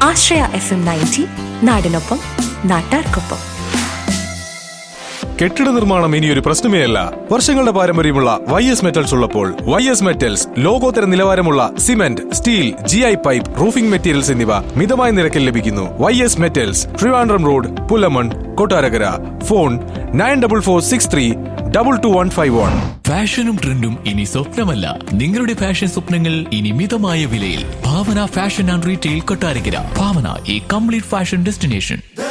ആശ്രയ F M ninety നാടിനൊപ്പം നാട്ടാർക്കൊപ്പം കെട്ടിട നിർമ്മാണം ഇനിയൊരു പ്രശ്നമേ അല്ല വർഷങ്ങളുടെ പാരമ്പര്യമുള്ള വൈ എസ് മെറ്റൽസ് ഉള്ളപ്പോൾ വൈ എസ് മെറ്റൽസ് ലോകോത്തര നിലവാരമുള്ള cement steel G I pipe roofing materials എന്നിവ മിതമായ നിരക്കിൽ ലഭിക്കുന്നു Y S metals Trivandrum road Pulamon Kottarakkara phone nine double four six three double two one five one ഫാഷനും ട്രെൻഡും ഇനി സ്വപ്നമല്ല നിങ്ങളുടെ ഫാഷൻ സ്വപ്നങ്ങൾ ഇനി മിതമായ വിലയിൽ Bhavana fashion and retail Kottarakkara Bhavana ഈ കംപ്ലീറ്റ് ഫാഷൻ ഡെസ്റ്റിനേഷൻ